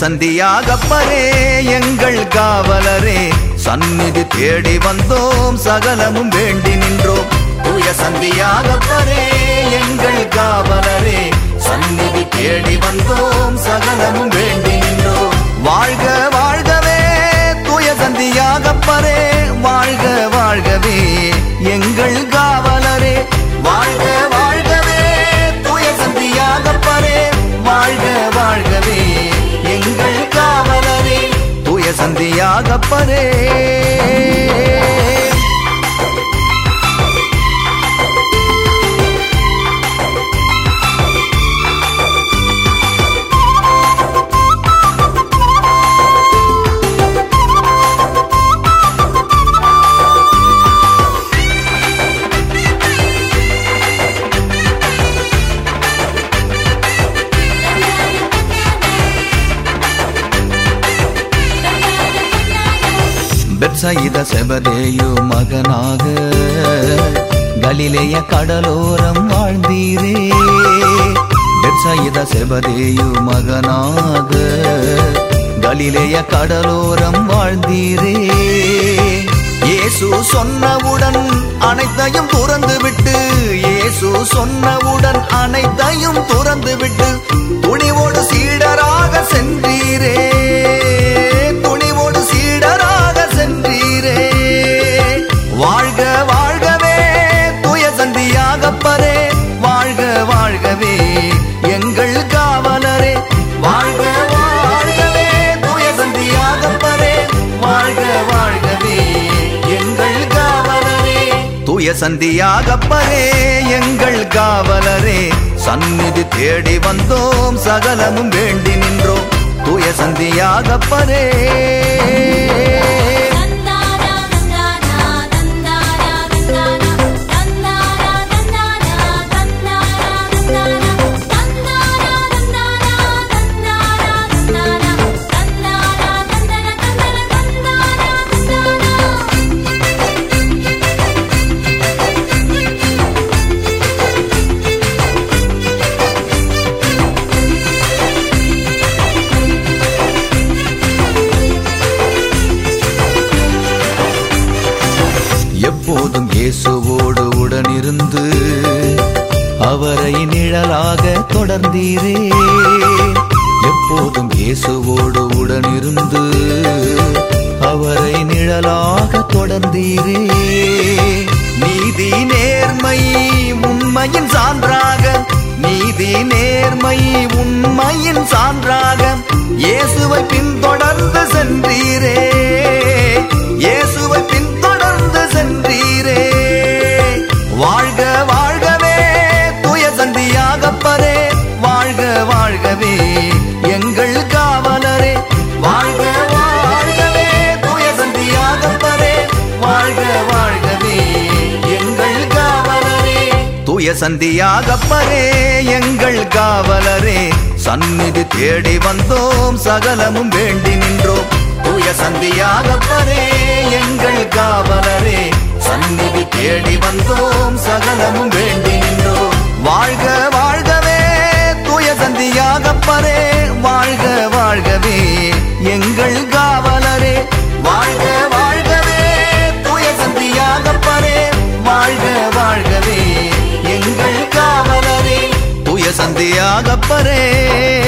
சந்தியாகப்பரே எங்கள் காவலரே சந்நிதி தேடி வந்தோம் சகலமும் வேண்டி நின்றோம் தூய சந்தியாகப்பரே எங்கள் காவலரே சந்நிதி தேடி வந்தோம் சகலமும் வேண்டி நின்றோம் வாழ்க வாழ்கவே தூய சந்தியாகப்பரே வாழ்க வாழ்கவே எங்கள் காவலரே வாழ்க வாழ்கவே தூய சந்தியாகப்பரே வாழ்க வாழ்கவே எங்கள் காவலரே தூய சந்தியாகப்பரே பெட்சயித செபதேயு மகனாக கலிலேய கடலோரம் வாழ்ந்தீரே பெட்சயித செபதேயு மகனாக கலிலேய கடலோரம் வாழ்ந்தீரே இயேசு சொன்னவுடன் அனைத்தையும் துறந்து விட்டு இயேசு சொன்னவுடன் அனைத்தையும் துறந்து விட்டு துணிவோடு சீடராக சென்றீரே துணிவோடு சீடராக சென்றீரே வாழ்க வாழ்கவே தூய சந்தியாகப்பரே வாழ்க வாழ்கவே எங்கள் காவலரே வாழ்க வாழ்கவே தூய சந்தியாகப்பரே வாழ்க வாழ்கவே எங்கள் காவலரே தூய சந்தியாகப்பரே எங்கள் காவலரே சந்நிதி தேடி வந்தோம் சகலமும் வேண்டி நின்றோம் தூய சந்தியாகப்பரே தந்தானா தந்தானா தந்தானா தந்தானா தந்தானா தந்தானா தந்தானா தந்தானா தந்தானா தந்தானா தந்தானா தந்தானா தந்தானா தந்தானா தந்தானா எப்போதும் இயேசுவோடு உடனிருந்து அவரை நிழலாக தொடர்ந்தீரே எப்போதும் இயேசுவோடு உடனிருந்து அவரை நிழலாக தொடர்ந்தீரே நீதி நேர்மை உண்மையின் சான்றாக நீதி நேர்மை உண்மையின் சான்றாக இயேசுவை பின்தொடர்ந்து சென்றீரே இயேசுவை பின்தொடர்ந்து சென்றீரே வாழ்க வாழ்கவே தூய சந்தியாகப்பரே வாழ்க வாழ்கவே எங்கள் காவலரே வாழ்க வாழ்கவே தூய சந்தியாகப்பரே வாழ்க வாழ்கவே எங்கள் காவலரே தூய சந்தியாகப்பரே எங்கள் காவலரே சந்நிதி தேடி வந்தோம் சகலமும் வேண்டி நின்றோம் தூய சந்தியாகப்பரே எங்கள் காவலரே சந்நிதி தேடி வந்தோம் சகலமும் வேண்டி நின்றோம் வாழ்க வாழ்கவே தூய சந்தியாகப்பரே வாழ்க வாழ்கவே எங்கள் காவலரே வாழ்க வாழ்கவே தூய சந்தியாகப்பரே வாழ்க வாழ்கவே எங்கள் காவலரே தூய சந்தியாகப்பரே